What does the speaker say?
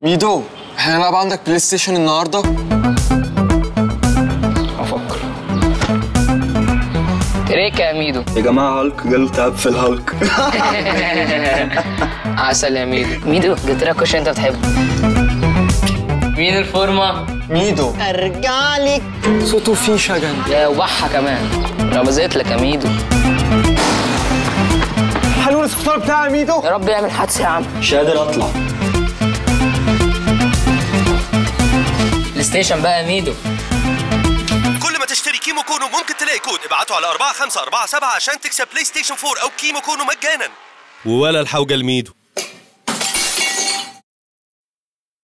ميدو هنلعب عندك بلاي ستيشن النهارده افكر ريكا يا ميدو يا جماعه هالك جاله تعب في الهالك عسل يا ميدو ميدو جبت لك كوش انت بتحبه مين الفورمه ميدو ارجعلك صوته فيه شجن يا وبحة كمان انا بزيت لك يا ميدو حلو السكوتر بتاعي يا ميدو يا رب يعمل حادثه يا عم مش قادر اطلع بلاي ستيشن بقى يا ميدو كل ما تشتري كيمو كونو ممكن تلاقي كود ابعته على 4547 عشان تكسب بلاي ستيشن 4 او كيمو كونو مجانا وولا الحوجة لميدو